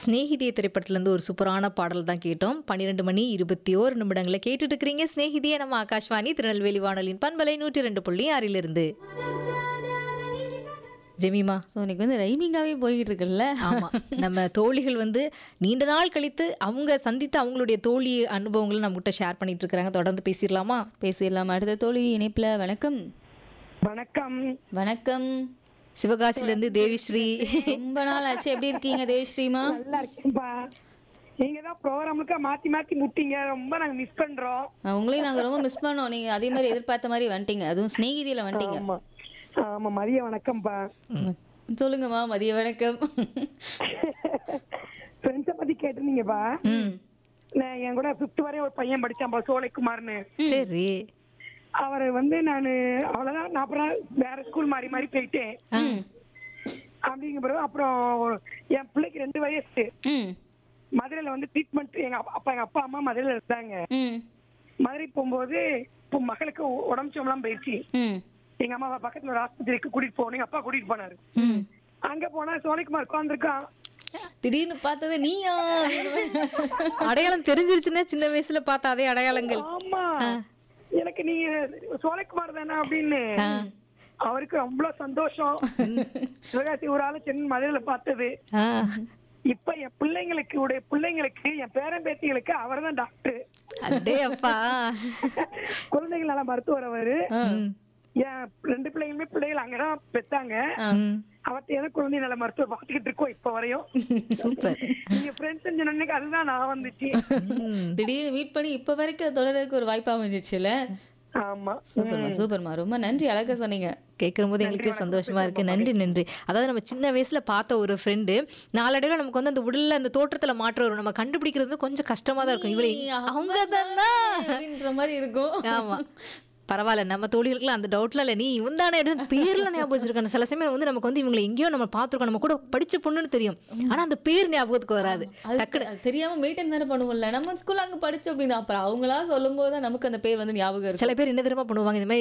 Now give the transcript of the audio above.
ஸ்நேகிதிய திரைப்படத்துலேருந்து ஒரு சூப்பரான பாடல் தான் கேட்டோம் பன்னிரெண்டு மணி இருபத்தி ஓரு நிமிடங்களை கேட்டுட்டு இருக்கிறீங்க ஸ்நேகிதிய நம்ம ஆகாஷ்வாணி திருநெல்வேலி வானொலியின் பண்பலை நூற்றி ரெண்டு புள்ளி ஆறிலிருந்து ஜெமிமா ஸோ இன்னைக்கு வந்து ரைமிங்காகவே போய்கிட்டு இருக்குல்ல ஆமா நம்ம தோழிகள் வந்து நீண்ட நாள் கழித்து அவங்க சந்தித்த அவங்களுடைய தோழி அனுபவங்களை நம்மகிட்ட ஷேர் பண்ணிட்டு இருக்காங்க தொடர்ந்து பேசிடலாமா பேசிடலாம் அடுத்த தோழி இணைப்பில் வணக்கம் வணக்கம் வணக்கம் சிவகாசிலேருந்து தேவிஸ்ரீ ரொம்ப நாள் ஆச்சு எப்படி இருக்கீங்க தேவஸ்ரீமா நல்லா இருக்கேன்பா நீங்க தான் ப்ரோக்ராமுக்கு மாத்தி மாத்தி முட்டிங்க ரொம்ப நாங்க மிஸ் பண்றோம் அஹ் உங்களையும் நாங்கள் ரொம்ப மிஸ் பண்ணோம் நீங்கள் அதே மாதிரி எதிர்பார்த்த மாதிரி வந்துட்டீங்க அதுவும் ஸ்நேகிதியில் வந்துட்டீங்க ஆமா ஆமா மதிய வணக்கம்ப்பா சொல்லுங்கம்மா மதிய வணக்கம் ஃப்ரெண்ட்ஸை பத்தி கேட்டிருந்தீங்கப்பா ம் நான் என் கூட ஃபிஃப்த் வரையும் ஒரு பையன் படிச்சான்பா சோலைக்குமார்னு சரி அவர் வந்து நான் அவ்வளவுதான் நான் அப்புறம் வேற ஸ்கூல் மாறி மாறி போயிட்டேன் ம் அப்படிங்கிற பிறகு அப்புறம் என் பிள்ளைக்கு ரெண்டு வயசு ம் மதுரையில வந்து ட்ரீட்மெண்ட் எங்க அப்பா- அப்பா எங்க அப்பா அம்மா மதுரையில இருந்தாங்க ம் மதுரை போகும்போது இப்போ மகளுக்கு உ- உடம்பு சோம்பலாம் போயிடுச்சு ம் எங்க அம்மா பக்கத்துல ஒரு ஆஸ்பத்திரிக்கு கூட்டிட்டு போகணும் எங்க அப்பா கூட்டிட்டு போனாரு ம் அங்க போனா சோலைக்குமார் உட்காந்துருக்கான் திடீர்னு பார்த்தது நீயா அடையாளம் தெரிஞ்சிருச்சுன்னா சின்ன வயசுல பார்த்த அதே அடையாளங்கள் ஆமா எனக்கு நீ சோலைக்குமார் தானே அப்படின்னு அவருக்கு ரொம்ப சந்தோஷம் சிவகாசி ஒரு ஆளு சென்னை மதுரையில பார்த்தது ஆ. இப்ப என் பிள்ளைங்களுக்கு உடைய பிள்ளைங்களுக்கு என் பேரன் பேத்திகளுக்கு அவர் தான் டாக்டர் அடே அப்பா குழந்தைகள் நல மருத்துவர் அவரு ம். என் ரெண்டு பிள்ளைங்களுமே பிள்ளைகள் அங்கதான் பெத்தாங்க ம். அவர்கிட்ட ஏதோ குழந்தை நல மருத்துவர் பார்த்துக்கிட்டு இருக்கோம் இப்ப வரையும் சூப்பர் நீங்க ஃப்ரெண்ட்ஸ் சொன்னீங்க அதுதான் நான் வந்துச்சு ம். திடீர்னு மீட் பண்ணி இப்போ வரைக்கும் அது தொடர்றதுக்கு ஒரு வாய்ப்பு அமைஞ்சிச்சுல ஆமா சூப்பர்மா சூப்பர்மா ரொம்ப நன்றி அழகா சொன்னீங்க கேட்கும் போது எங்களுக்கு சந்தோஷமா இருக்கு நன்றி நன்றி அதாவது நம்ம சின்ன வயசுல பார்த்த ஒரு ஃப்ரெண்டு நாளடைவில் நமக்கு வந்து அந்த உடல்ல அந்த தோற்றத்துல மாற்றம் வரும் நம்ம கண்டுபிடிக்கிறது கொஞ்சம் கஷ்டமா தான் இருக்கும் இவளை அவங்க தானா அப்படின்ற மாதிரி இருக்கும் ஆமா பரவாயில்ல நம்ம தோழிகளுக்குலாம் அந்த டவுட்ல இல்ல நீ இவன் தானே பேர்ல ஞாபகம் வச்சிருக்காங்க சில சமயம் வந்து நமக்கு வந்து இவங்களை எங்கேயோ நம்ம பார்த்துருக்கோம் நம்ம கூட படிச்ச பொண்ணுன்னு தெரியும் ஆனா அந்த பேர் ஞாபகத்துக்கு வராது அது அது தெரியாம மெயின்டைன் தானே பண்ணுவோம்ல நம்ம ஸ்கூல்ல அங்க படிச்சோம் அப்படின்னா அப்புறம் அவங்களா சொல்லும் போது நமக்கு அந்த பேர் வந்து ஞாபகம் இருக்கும் சில பேர் என்ன தெரியுமா பண்ணுவாங்க இந்த மாதிரி